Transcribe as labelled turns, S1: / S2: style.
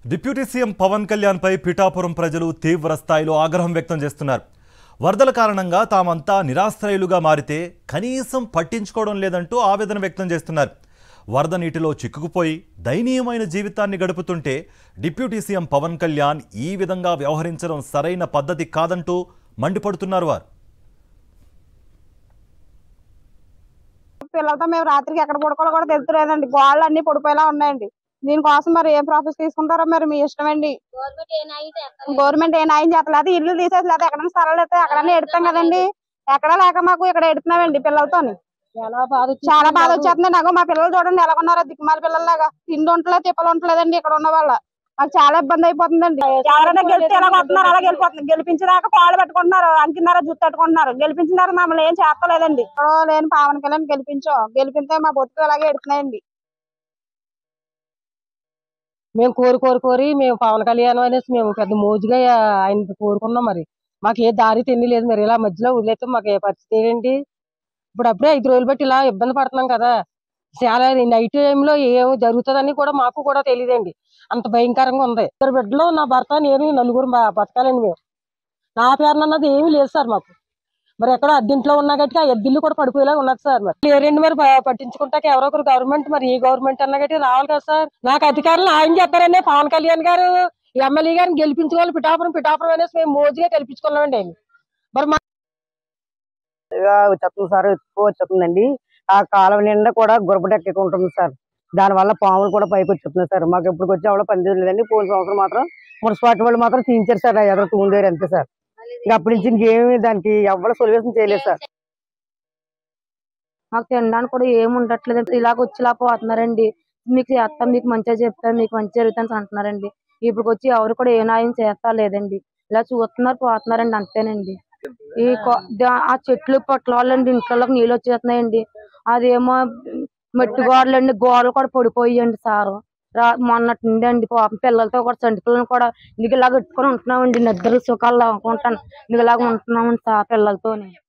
S1: deputy CM Pawan Kalyan పై పిఠాపురం ప్రజలు తీవ్ర స్థాయిలో ఆగ్రహం వ్యక్తం చేస్తున్నారు వరదల కారణంగా తామంతా నిరాశ్రయులుగా మారితే కనీసం పట్టించుకోవడం లేదంటూ ఆవేదన వ్యక్తం చేస్తున్నారు వరద నీటిలో చిక్కుకుపోయి దయనీయమైన జీవితాన్ని గడుపుతుంటే డిప్యూటీ సీఎం పవన్ కళ్యాణ్ ఈ విధంగా వ్యవహరించడం సరైన పద్ధతి కాదంటూ మండిపడుతున్నారు వారు
S2: పిల్లలతో మేము రాత్రికి ఎక్కడ పడుకోవాలో కూడా తెలుతులేదండి గోళ్ళు అన్ని పడిపోయేలా ఉన్నాయండి దీనికోసం మరి ఏం ప్రాఫిట్ తీసుకుంటారో మరి మీ ఇష్టం అండి గవర్నమెంట్ ఏ న్యాయం చేస్తలేదు ఇల్లు తీసేసలేదు ఎక్కడ స్థలాలు అయితే ఎక్కడన్నా ఎడతాం కదండి ఎక్కడ లేక మాకు ఇక్కడ ఎడుతున్నామండి పిల్లలతో
S3: చాలా బాధ
S2: చాలా బాధ వచ్చేస్తుంది నాకు మా పిల్లలు చూడండి ఎలా ఉన్నారో దిక్కుమాల పిల్లల్లాగా తిండి ఉండలేదు తిప్పలు ఉండలేదండి ఇక్కడ ఉన్న వాళ్ళ మాకు చాలా ఇబ్బంది అయిపోతుందండి ఎవరైనా గెలిస్తే ఎలా వస్తున్నారు అలా గెలిపోతుంది గెలిపించేదాకా కాళ్ళు పెట్టుకుంటున్నారు అంకిన్నారా జుట్టు పెట్టుకుంటున్నారు గెలిపించిన తర్వాత మమ్మల్ని ఏం చేస్తలేదండి ఇక్కడ లేని పవన్ కళ్యాణ్ గెలిపించో గెలిపితే మా బతుకులు అలాగే ఎడుతున్నాయండి
S3: మేము కోరి కోరి కోరి మేము పవన్ కళ్యాణ్ అనేసి మేము పెద్ద మోజుగా ఆయన కోరుకున్నాం మరి మాకు ఏ దారి తిండి లేదు మరి ఇలా మధ్యలో వదిలేస్తే మాకు ఏ పరిస్థితి ఏంటి ఇప్పుడు అప్పుడే ఐదు రోజులు బట్టి ఇలా ఇబ్బంది పడుతున్నాం కదా చాలా నైట్ టైంలో ఏం జరుగుతుందని కూడా మాకు కూడా తెలియదండి అంత భయంకరంగా ఉంది ఇద్దరు బిడ్డలు నా భర్త నేను ఈ నలుగురు బ- బతకాలండి మేము నా పేరు అన్నది ఏమీ లేదు సార్ మాకు మరి ఎక్కడ అద్దెంట్లో ఉన్నా గట్టి ఆ ఎద్దిల్లు కూడా పడిపోయేలా ఉన్నది సార్ మరి లేరండి మరి ప- పట్టించుకుంటాక ఎవరో ఒకరు గవర్నమెంట్ మరి ఏ గవర్నమెంట్ అన్నా గట్టి రావాలి కదా సార్ నాకు అధికారులు ఆయన చెప్పారండి పవన్ కళ్యాణ్ గారు ఎమ్మెల్యే గారిని గెలిపించుకోవాలి పిఠాపురం పిఠాపురం అనేసి మేము మోజుగా గెలిపించుకున్నామండి ఆయన మరి మా
S4: వచ్చేస్తుంది సార్ ఎక్కువ వచ్చేస్తుందండి ఆ కాలువ నిండా కూడా గురపటెక్క ఉంటుంది సార్ దానివల్ల పాములు కూడా పైకి వచ్చేస్తున్నాయి సార్ మాకు ఎప్పుడు వచ్చే వాళ్ళు పని లేదండి పోయిన సంవత్సరం మాత్రం మున్సిపాలిటీ వాళ్ళు మాత్రం తీయించారు సార్ ఎదురు తూందేరు అంతే సార్ ఇంకా అప్పటి నుంచి ఇంకేమి దానికి ఎవరు సొల్యూషన్ చేయలేదు సార్
S5: మాకు తినడానికి కూడా ఏమి ఉండట్లేదు ఇలాగ వచ్చి ఇలా పోతున్నారండి మీకు చేస్తాం మీకు మంచిగా చెప్తాం మీకు మంచి జరుగుతుంది అంటున్నారండి ఇప్పుడు వచ్చి ఎవరు కూడా ఏ న్యాయం చేస్తా లేదండి ఇలా చూస్తున్నారు పోతున్నారండి అంతేనండి ఈ కొ- దా- ఆ చెట్లు పొట్లాలండి ఇంట్లోకి నీళ్ళు వచ్చేస్తున్నాయండి అదేమో మట్టి గోడలు అండి గోడలు కూడా పడిపోయాయండి సారు రా మొన్నటి నుండి అండి పాపం పిల్లలతో కూడా చంటి పిల్లలు కూడా ఇందుకు ఇలాగ పెట్టుకొని ఉంటున్నామండి నిద్ర సుఖాలు అనుకుంటాను ఇందుకు ఇలాగ ఉంటున్నామండి సార్ పిల్లలతోని